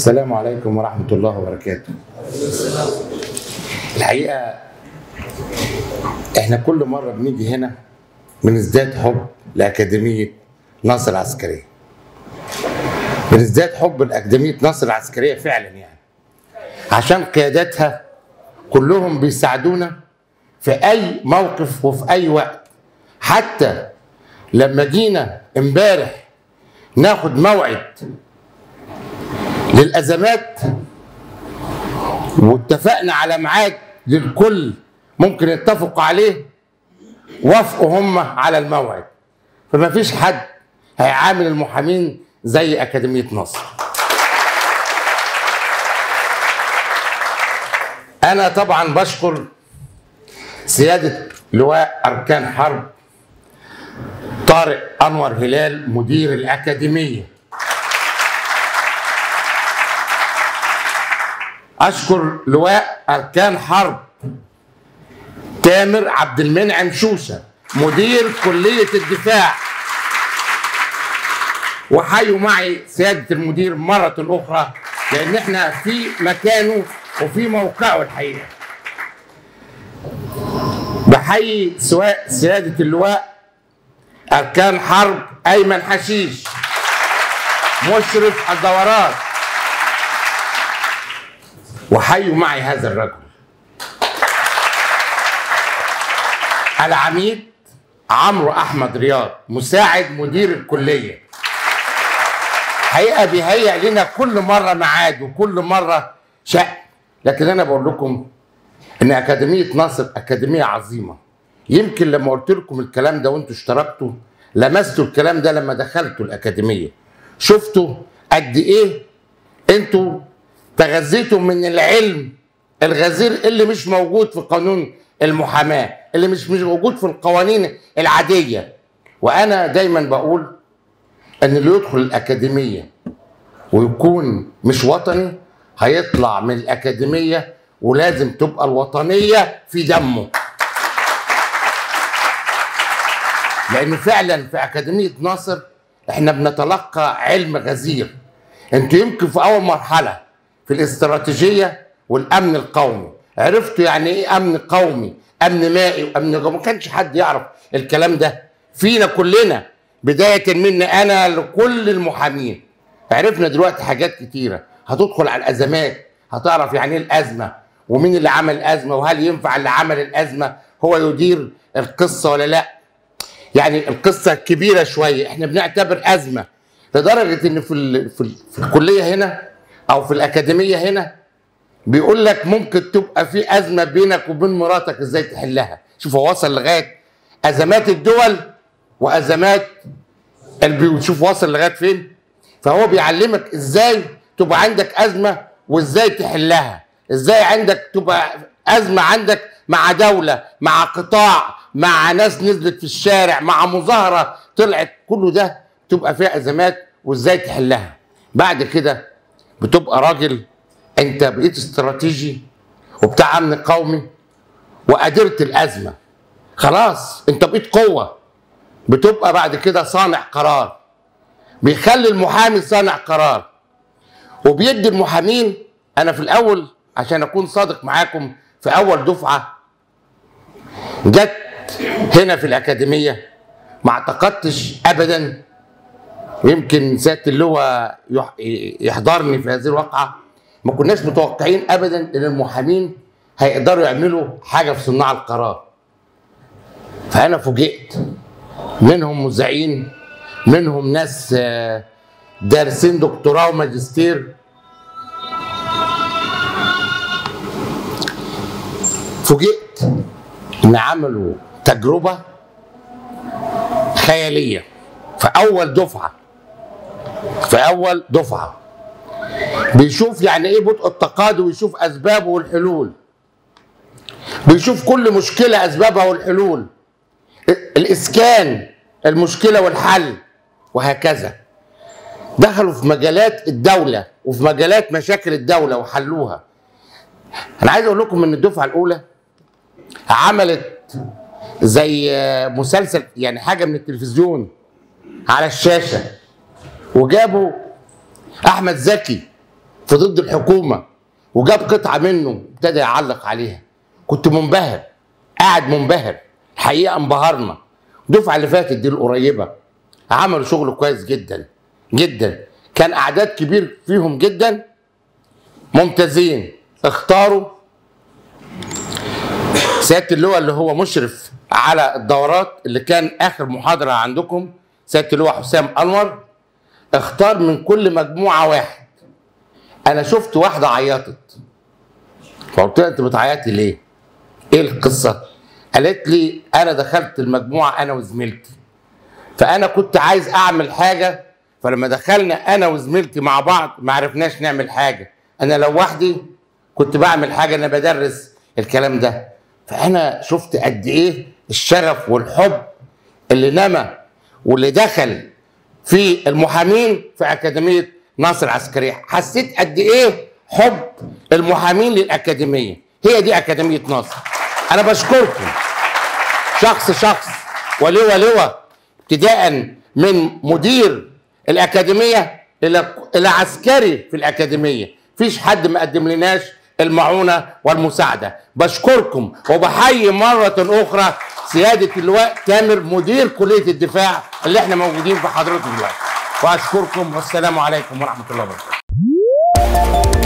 السلام عليكم ورحمة الله وبركاته الحقيقة احنا كل مرة بنيجي هنا بنزداد حب لأكاديمية ناصر العسكرية بنزداد حب لأكاديمية ناصر العسكرية فعلا يعني عشان قياداتها كلهم بيساعدونا في أي موقف وفي أي وقت حتى لما جينا امبارح ناخد موعد للازمات واتفقنا على ميعاد للكل ممكن يتفقوا عليه وافقوا هم على الموعد فما فيش حد هيعامل المحامين زي اكاديميه نصر انا طبعا بشكر سياده لواء اركان حرب طارق انور هلال مدير الاكاديميه اشكر لواء اركان حرب تامر عبد المنعم شوشه مدير كليه الدفاع وحيوا معي سياده المدير مره اخرى لان احنا في مكانه وفي موقعه الحقيقه بحيي سواء سياده اللواء اركان حرب ايمن حشيش مشرف الدورات وحيوا معي هذا الرجل العميد عمرو احمد رياض مساعد مدير الكليه حقيقه بيهيئ لنا كل مره ميعاد وكل مره شأن لكن انا بقول لكم ان اكاديميه ناصر اكاديميه عظيمه يمكن لما قلت لكم الكلام ده وانتوا اشتركتوا لمستوا الكلام ده لما دخلتوا الاكاديميه شفتوا قد ايه انتوا تغذيتوا من العلم الغزير اللي مش موجود في قانون المحاماه اللي مش مش موجود في القوانين العاديه وانا دايما بقول ان اللي يدخل الاكاديميه ويكون مش وطني هيطلع من الاكاديميه ولازم تبقى الوطنيه في دمه لان فعلا في اكاديميه ناصر احنا بنتلقى علم غزير انتوا يمكن في اول مرحله في الاستراتيجيه والامن القومي عرفتوا يعني ايه امن قومي امن مائي وامن قومي ما كانش حد يعرف الكلام ده فينا كلنا بدايه مني انا لكل المحامين عرفنا دلوقتي حاجات كتيره هتدخل على الازمات هتعرف يعني ايه الازمه ومين اللي عمل الازمه وهل ينفع اللي عمل الازمه هو يدير القصه ولا لا يعني القصه كبيره شويه احنا بنعتبر ازمه لدرجه ان في ال في, ال في الكليه هنا او في الاكاديميه هنا بيقول لك ممكن تبقى في ازمه بينك وبين مراتك ازاي تحلها شوف هو وصل لغايه ازمات الدول وازمات البيوت شوف وصل لغايه فين فهو بيعلمك ازاي تبقى عندك ازمه وازاي تحلها ازاي عندك تبقى ازمه عندك مع دوله مع قطاع مع ناس نزلت في الشارع مع مظاهره طلعت كله ده تبقى فيها ازمات وازاي تحلها بعد كده بتبقى راجل انت بقيت استراتيجي وبتاع امن قومي وقدرت الازمه خلاص انت بقيت قوه بتبقى بعد كده صانع قرار بيخلي المحامي صانع قرار وبيدي المحامين انا في الاول عشان اكون صادق معاكم في اول دفعه جت هنا في الاكاديميه ما اعتقدتش ابدا ويمكن سياده اللواء يحضرني في هذه الواقعه ما كناش متوقعين ابدا ان المحامين هيقدروا يعملوا حاجه في صناع القرار فانا فوجئت منهم مذيعين منهم ناس دارسين دكتوراه وماجستير فوجئت ان عملوا تجربه خياليه في اول دفعه في اول دفعه بيشوف يعني ايه بطء التقادم ويشوف اسبابه والحلول بيشوف كل مشكله اسبابها والحلول الاسكان المشكله والحل وهكذا دخلوا في مجالات الدوله وفي مجالات مشاكل الدوله وحلوها انا عايز اقول لكم ان الدفعه الاولى عملت زي مسلسل يعني حاجه من التلفزيون على الشاشه وجابوا احمد زكي في ضد الحكومه وجاب قطعه منه ابتدى يعلق عليها كنت منبهر قاعد منبهر الحقيقه انبهرنا الدفعه اللي فاتت دي القريبه عملوا شغل كويس جدا جدا كان اعداد كبير فيهم جدا ممتازين اختاروا سياده اللواء اللي هو مشرف على الدورات اللي كان اخر محاضره عندكم سياده اللواء حسام انور اختار من كل مجموعه واحد انا شفت واحده عيطت فقلت لها انت بتعيطي ليه؟ ايه القصه؟ قالت لي انا دخلت المجموعه انا وزميلتي فانا كنت عايز اعمل حاجه فلما دخلنا انا وزميلتي مع بعض ما عرفناش نعمل حاجه انا لو وحدي كنت بعمل حاجه انا بدرس الكلام ده فانا شفت قد ايه الشغف والحب اللي نما واللي دخل في المحامين في اكاديميه ناصر العسكريه حسيت قد ايه حب المحامين للاكاديميه هي دي اكاديميه ناصر انا بشكركم شخص شخص ولواء لواء ابتداء من مدير الاكاديميه الى الى عسكري في الاكاديميه مفيش حد ما قدم لناش المعونه والمساعده بشكركم وبحيي مره اخرى سياده اللواء تامر مدير كليه الدفاع اللي احنا موجودين في حضرته دلوقتي واشكركم والسلام عليكم ورحمه الله وبركاته